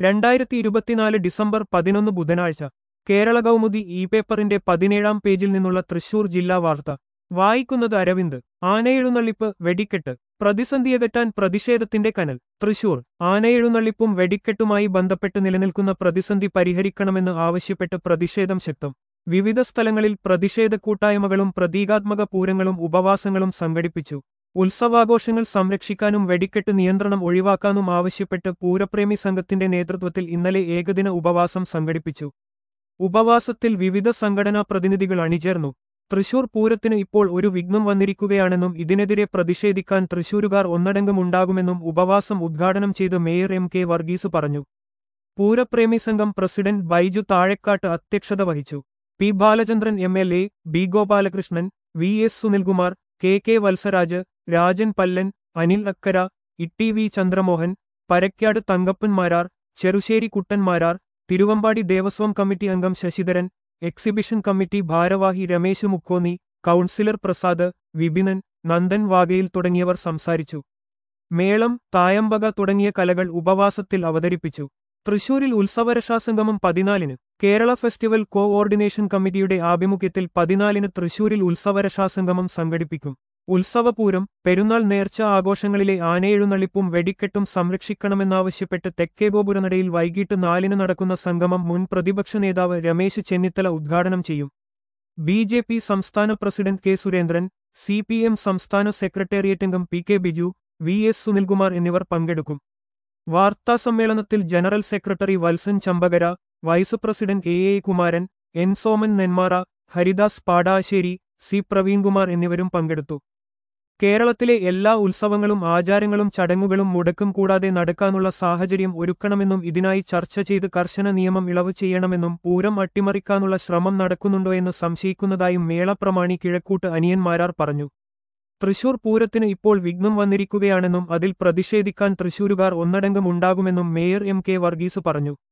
രണ്ടായിരത്തി ഇരുപത്തിനാല് ഡിസംബർ പതിനൊന്ന് ബുധനാഴ്ച കേരള കൗമുദി ഇ പേപ്പറിന്റെ പതിനേഴാം പേജിൽ നിന്നുള്ള തൃശൂർ ജില്ലാ വാർത്ത വായിക്കുന്നത് അരവിന്ദ് ആനയെഴുന്നള്ളിപ്പ് വെടിക്കെട്ട് പ്രതിസന്ധിയകറ്റാൻ പ്രതിഷേധത്തിന്റെ കനൽ തൃശൂർ ആനയെഴുന്നള്ളിപ്പും വെടിക്കെട്ടുമായി ബന്ധപ്പെട്ട് നിലനിൽക്കുന്ന പ്രതിസന്ധി പരിഹരിക്കണമെന്ന് ആവശ്യപ്പെട്ട് പ്രതിഷേധം ശക്തം വിവിധ സ്ഥലങ്ങളിൽ പ്രതിഷേധ കൂട്ടായ്മകളും പ്രതീകാത്മക പൂരങ്ങളും ഉപവാസങ്ങളും സംഘടിപ്പിച്ചു ഉത്സവാഘോഷങ്ങൾ സംരക്ഷിക്കാനും വെടിക്കെട്ട് നിയന്ത്രണം ഒഴിവാക്കാനും ആവശ്യപ്പെട്ട് പൂരപ്രേമി സംഘത്തിന്റെ നേതൃത്വത്തിൽ ഇന്നലെ ഏകദിന ഉപവാസം സംഘടിപ്പിച്ചു ഉപവാസത്തിൽ വിവിധ സംഘടനാ പ്രതിനിധികൾ അണിചേർന്നു തൃശൂർ പൂരത്തിന് ഇപ്പോൾ ഒരു വിഘ്നം വന്നിരിക്കുകയാണെന്നും ഇതിനെതിരെ പ്രതിഷേധിക്കാൻ തൃശൂരുകാർ ഒന്നടങ്കം ഉണ്ടാകുമെന്നും ഉപവാസം ഉദ്ഘാടനം ചെയ്ത് മേയർ എം കെ വർഗീസ് പറഞ്ഞു പൂരപ്രേമി സംഘം പ്രസിഡന്റ് ബൈജു താഴെക്കാട്ട് അധ്യക്ഷത വഹിച്ചു P Balachandran M L A B Gopalakrishnan V S Sunilkumar K K Valsaraj Rajan Pallan Anil Akkara Itty V Chandramohan Parakkad Thankappan Marar Cherussery Kuttan Marar Thiruvambady Devaswom committee അംഗം ശശിധരൻ എക്സിബിഷൻ കമ്മിറ്റി ഭാരവാഹി രമേശ് മുക്കോന്നി കൗൺസിലർ പ്രസാദ് വിപിനൻ നന്ദൻ വാഗയിൽ തുടങ്ങിയവർ സംസാരിച്ചു മേളം തായമ്പക തുടങ്ങിയ കലകൾ ഉപവാസത്തിൽ അവതരിപ്പിച്ചു തൃശൂരിൽ ഉത്സവരക്ഷാസംഗമം പതിനാലിന് കേരള ഫെസ്റ്റിവൽ കോഓർഡിനേഷൻ കമ്മിറ്റിയുടെ ആഭിമുഖ്യത്തിൽ പതിനാലിന് തൃശൂരിൽ ഉത്സവരക്ഷാസംഗമം സംഘടിപ്പിക്കും ഉത്സവപൂരം പെരുന്നാൾ നേർച്ച ആഘോഷങ്ങളിലെ ആനയെഴുന്നള്ളിപ്പും വെടിക്കെട്ടും സംരക്ഷിക്കണമെന്നാവശ്യപ്പെട്ട് തെക്കേഗോപുരനടയിൽ വൈകിട്ട് നാലിന് നടക്കുന്ന സംഗമം മുൻ പ്രതിപക്ഷ നേതാവ് രമേശ് ചെന്നിത്തല ഉദ്ഘാടനം ചെയ്യും ബി ജെ പി സംസ്ഥാന president K Surendran C P M സംസ്ഥാന സെക്രട്ടേറിയറ്റ് അംഗം P K Biju V S Sunilkumar എന്നിവർ പങ്കെടുക്കും വാർത്താസമ്മേളനത്തിൽ general secretary Valsan Champakara vice president A A Kumaran N Soman Nenmara Haridas Padassery C Praveenkumar എന്നിവരും പങ്കെടുത്തു കേരളത്തിലെ എല്ലാ ഉത്സവങ്ങളും ആചാരങ്ങളും ചടങ്ങുകളും മുടക്കം കൂടാതെ നടക്കാനുള്ള സാഹചര്യം ഒരുക്കണമെന്നും ഇതിനായി ചർച്ച ചെയ്ത് കർശന നിയമം ഇളവ് ചെയ്യണമെന്നും പൂരം അട്ടിമറിക്കാനുള്ള ശ്രമം നടക്കുന്നുണ്ടോ എന്ന് സംശയിക്കുന്നതായും മേളപ്രമാണി കിഴക്കൂട്ട് അനിയന്മാരാർ പറഞ്ഞു തൃശൂർ പൂരത്തിന് ഇപ്പോൾ വിഘ്നം വന്നിരിക്കുകയാണെന്നും അതിൽ പ്രതിഷേധിക്കാൻ തൃശൂരുകാർ ഒന്നടങ്കം ഉണ്ടാകുമെന്നും മേയർ എം കെ വർഗീസ് പറഞ്ഞു